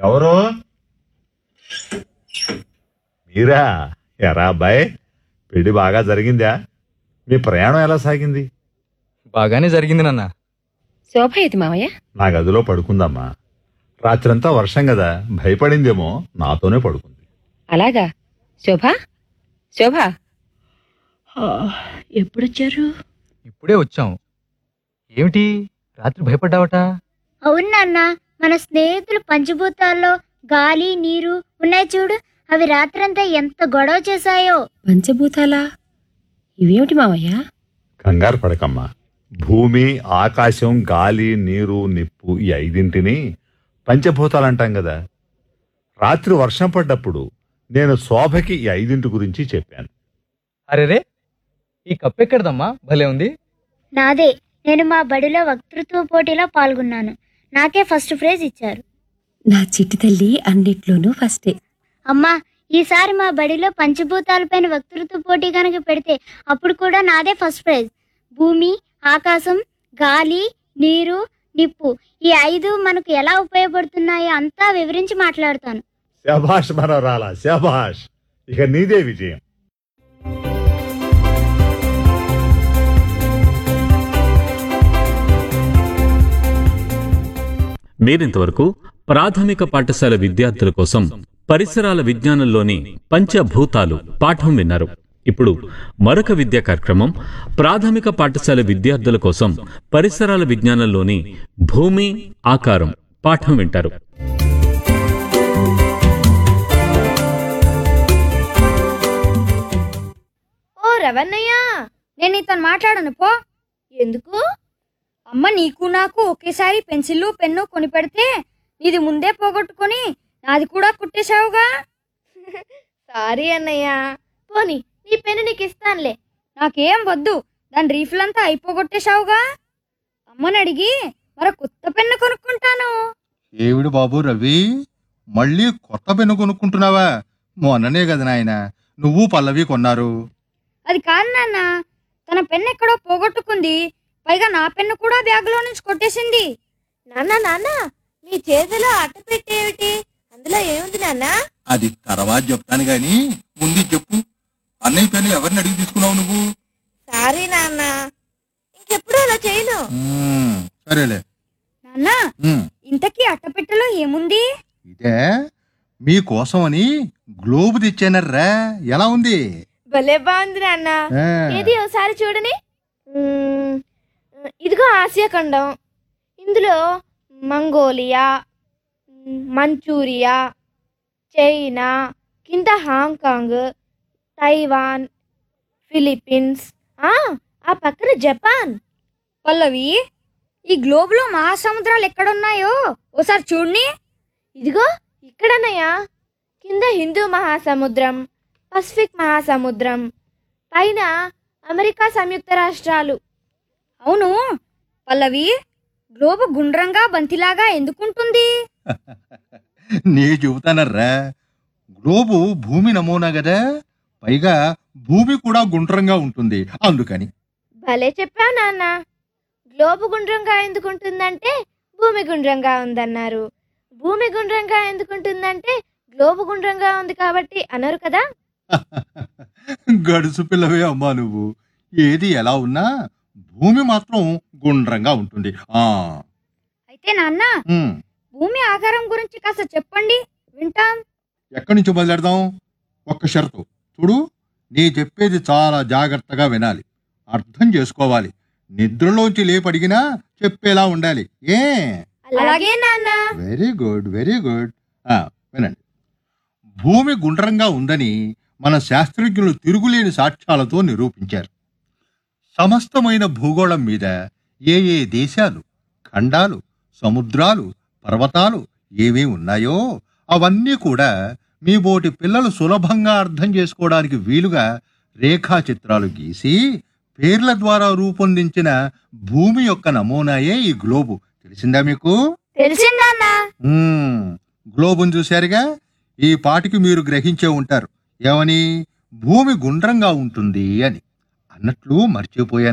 ఎవరు మీరా ఎరా అబ్బాయి పెళ్లి బాగా జరిగిందా మీ ప్రయాణం ఎలా సాగింది బాగానే జరిగింది నాన్న శోభ ఏది మావయ్య నా గదిలో పడుకుందమ్మా రాత్రంతా వర్షం కదా భయపడిందేమో నాతోనే పడుకుంది అలాగా శోభ శోభ ఎప్పుడొచ్చారు ఇప్పుడే వచ్చాం ఏమిటి రాత్రి భయపడ్డావట అవును నాన్న మన స్నేహితులు పంచభూతాల్లో గాలి నీరు ఉన్నాయి చూడు అవి రాత్రంతా ఎంత గొడవ చేశాయో పంచభూతాలా ఇవేమిటి మావయ్య కంగారు పడకమ్మా భూమి ఆకాశం గాలి నీరు నిప్పు ఈ ఐదింటిని పంచభూతాలంటాం కదా రాత్రి వర్షం పడ్డప్పుడు నేను శోభకి ఈ ఐదింటి గురించి చెప్పాను అరేరే ఈ కప్ ఎక్కడదమ్మా భలే ఉంది నాదే నేను మా బడిలో వక్తృత్వ పోటీలో పాల్గొన్నాను నాకే ఫస్ట్ ప్రైజ్ ఇచ్చారు నా చిట్టి తల్లి అన్నిట్లోనూ ఫస్టే అమ్మా ఈసారి మా బడిలో పంచభూతాలపైన వక్తృత్వ పోటీ కనుక పెడితే అప్పుడు కూడా నాదే ఫస్ట్ ప్రైజ్ భూమి ఆకాశం గాలి నీరు నిప్పు ఈ ఐదు మనకు ఎలా ఉపయోగపడుతున్నాయో అంతా వివరించి మాట్లాడతాను శభాష్ మనవరాలా శభాష్ ఇక నీదే విజయం మీరింతవరకు ప్రాథమిక పాఠశాల విద్యార్థుల కోసం పరిసరాల విజ్ఞానంలోని పంచభూతాలు పాఠం విన్నారు ఇప్పుడు మరొక విద్యా కార్యక్రమం ప్రాథమిక పాఠశాల విద్యార్థుల కోసం పరిసరాల విజ్ఞానంలోని భూమి ఆకారం పాఠం వింటారు ఓ రవణయ్య నేను నీతో మాట్లాడను పో ఎందుకు అమ్మ నీకు నాకు ఒకేసారి పెన్సిల్ పెన్ను కొని పెడితే నీది ముందే పోగొట్టుకొని నాది కూడా కుట్టేశావుగా సారీ అన్నయ్య పోని నీ పెన్ను నీకు ఇస్తానులే నాకేం వద్దు దాని రీఫిల్ అంతా అయిపోగొట్టేశావుగా అమ్మని అడిగి మరో కొత్త పెన్ను కొనుక్కుంటాను ఏవిడు బాబు రవి మళ్ళీ కొత్త పెన్ను కొనుక్కుంటున్నావా మొన్ననే కదా నాయన నువ్వు పల్లవి కొన్నారు అది కాదు నాన్న తన పెన్ను ఎక్కడో పోగొట్టుకుంది పైగా నా పెన్ను కూడా బ్యాగ్లో నుంచి కొట్టేసింది నాన్న నాన్న నీ చేతిలో అట్ట పెట్టేమిటి అందులో ఏముంది నాన్న అది తర్వాత చెప్తాను గాని ముందు చెప్పు అన్నయ్య పెన్ను ఎవరిని అడిగి తీసుకున్నావు నువ్వు సారీ నాన్న ఇంకెప్పుడు అలా చేయను మ్మ్, సరేలే నాన్న మ్మ్, ఇంతకీ అట్టపెట్టెలో ఏముంది ఇదే మీకోసమని గ్లోబ్ తెచ్చానర్రా ఎలా ఉంది భలే బాగుంది నాన్న ఆ, ఏది ఒకసారి చూడని ఇదిగో ఆసియా ఖండం ఇందులో మంగోలియా మ్, మంచూరియా చైనా కింద హాంకాంగ్ తైవాన్ ఫిలిప్పీన్స్ ఆ ఆ పక్కన జపాన్ పల్లవి ఈ గ్లోబ్లో మహాసముద్రాలు ఎక్కడున్నాయో ఓసారి చూడని ఇదిగో ఇక్కడనయ్యా కింద హిందూ మహాసముద్రం పసిఫిక్ మహాసముద్రం పైన అమెరికా సంయుక్త రాష్ట్రాలు అవును పల్లవి గ్లోబ్ గుండ్రంగా బంతిలాగా ఎందుకుంటుంది నీ చెబుతానర్రా గ్లోబు భూమి నమూనా కదా పైగా భూమి కూడా గుండ్రంగా ఉంటుంది అందుకని భలే చెప్పావు నాన్న గ్లోబ్ గుండ్రంగా ఎందుకుంటుందంటే భూమి గుండ్రంగా ఉందన్నారు భూమి గుండ్రంగా ఎందుకుంటుందంటే గ్లోబ్ గుండ్రంగా ఉంది కాబట్టి అనరు కదా గడుసు పిల్లవే అమ్మా నువ్వు ఏది ఎలా ఉన్నా భూమి మాత్రం గుండ్రంగా ఉంటుంది ఆ అయితే నాన్న ఉమ్, భూమి ఆకారం గురించి కాస్త చెప్పండి వింటాం ఎక్కడి నుంచి మొదలెడదాం ఒక్క షరతు చూడు నీ చెప్పేది చాలా జాగ్రత్తగా వినాలి అర్థం చేసుకోవాలి నిద్రలోంచి లేపడిగినా చెప్పేలా ఉండాలి ఏ అలాగే నాన్న వెరీ గుడ్ వెరీ గుడ్ ఆ, వినండి భూమి గుండ్రంగా ఉందని మన శాస్త్రజ్ఞులు తిరుగులేని సాక్ష్యాలతో నిరూపించారు సమస్తమైన భూగోళం మీద ఏ ఏ దేశాలు ఖండాలు సముద్రాలు పర్వతాలు ఏమేమి ఉన్నాయో అవన్నీ కూడా మీ బోటి పిల్లలు సులభంగా అర్థం చేసుకోవడానికి వీలుగా రేఖాచిత్రాలు గీసి పేర్ల ద్వారా రూపొందించిన భూమి యొక్క నమూనాయే ఈ గ్లోబు తెలిసిందా మీకు తెలిసిందన్నా మ్మ్. గ్లోబును చూశారుగా ఈ పాటికి మీరు గ్రహించే ఉంటారు ఏమని భూమి గుండ్రంగా ఉంటుంది అని అన్నట్లు మర్చిపోయాను